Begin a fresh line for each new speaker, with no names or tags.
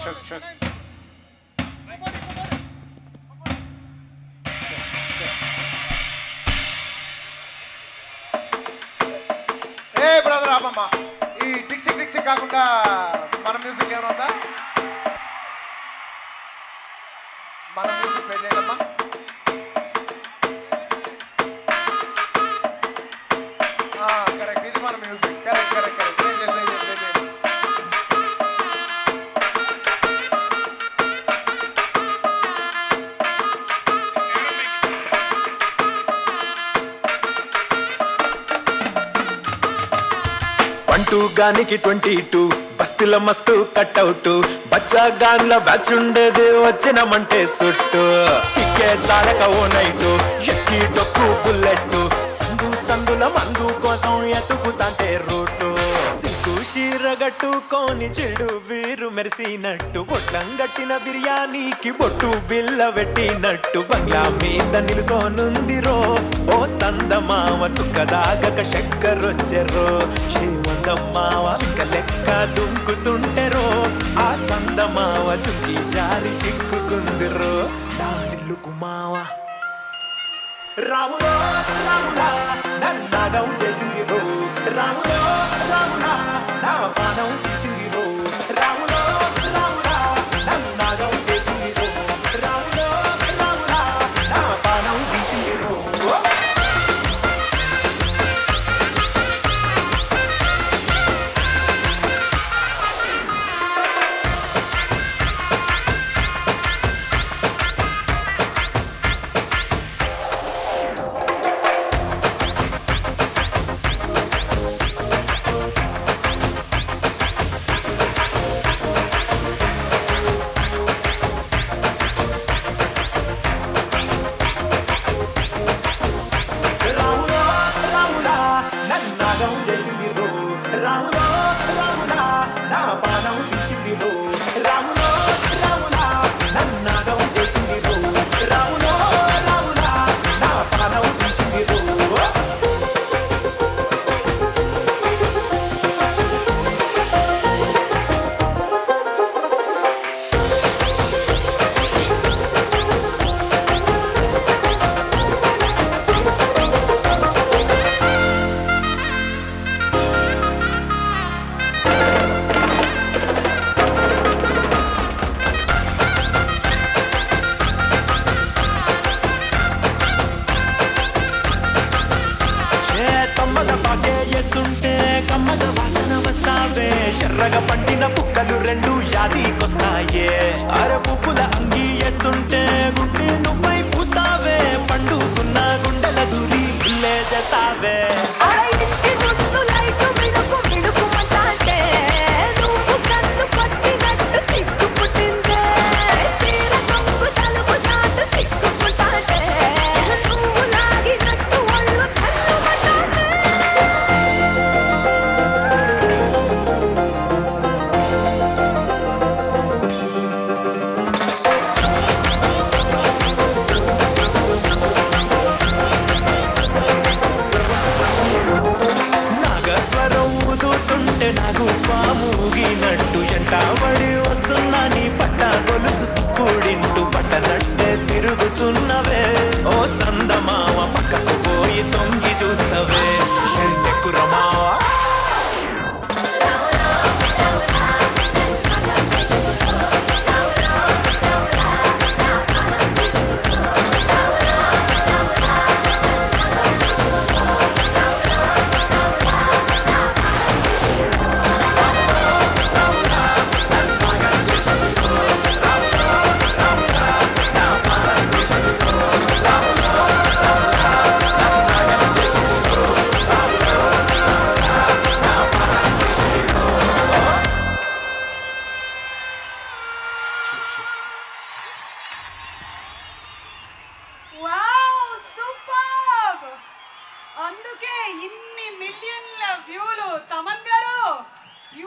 shook shook ఏ brother అమ్మమ్మ ఈ డిక్సి డిక్సి కాకుండా మన మ్యూజిక్ ఏమైనా ఉందా మన మ్యూజిక్ ప్లే చేయండమ్మా కరెక్ట్ ఇది మన music correct correct correct play చేయండి ప్లే చేయండి ప్లే చేయండి
వన్ టూ గానికి ట్వంటీ టూ బస్తిల మస్తు కట్అవుట్ బచ్చా గాన్ల బ్యాచ్ ఉండేది వచ్చినమంటే సుట్టు ఇక్కే సాలక ఓ నైటు ఎక్కి డొక్కు బుల్లెట్ సందు సందుల మందు కోసం ఎతుకుతాంటే రూటు సిగ్గు షీరగట్టుకొని చెడు వీరు మెరిసినట్టు బొట్లం గట్టిన బిర్యానీకి బొట్టు బిల్ల పెట్టినట్టు బంగ్లా మీద నిలుసోనుందిరో ఓ సందమావ సుఖదాగక చక్కరొచ్చెరో శ్రీమందమ్మావ చిక్క లెక్క దుంకుతుంటెరో ఆ సందమావ చుక్కి జారి సిక్కుకుందిరో దానిల్లుకు మావ రాములో రాములా నన్నాగం చేసింది రో రాములో రాములా నా పానం తీసింది రో రాములో రాములా నన్నాగం చేసింది రో రాములో రాములా నా పానం తీసింది రో రాములో రాములా నన్నాగం చేసింది రో రాములో రాములా నా పానం తీసింది రో రాములో రాములా నన్నాగం చేసింది రో రాములో రాములా నా పానం తీసింది రో చే కమ్మగ పాకే చేస్తుంటే కమ్మగ వాసన వస్తావే ఎర్రగ పండిన పుక్కలు రెండు యాదికొస్తాయే అర పువ్వుల అంగి వేస్తుంటే గుండె నువ్వై పూస్తావే పండుకున్న గుండెల దూరి ఇల్లే చేస్తావే నాగస్వరం ఊదుతుంటే నాకు పాము ఊగినట్టు ఎంటాబడి వస్తున్నా నీ పట్ట గొలుసు కూడింటూ పట్టనట్టే తిరుగుతున్నవే ఓ సందమావ పక్కకు పోయి తొంగి చూస్తవే షెల్లెక్కురమావా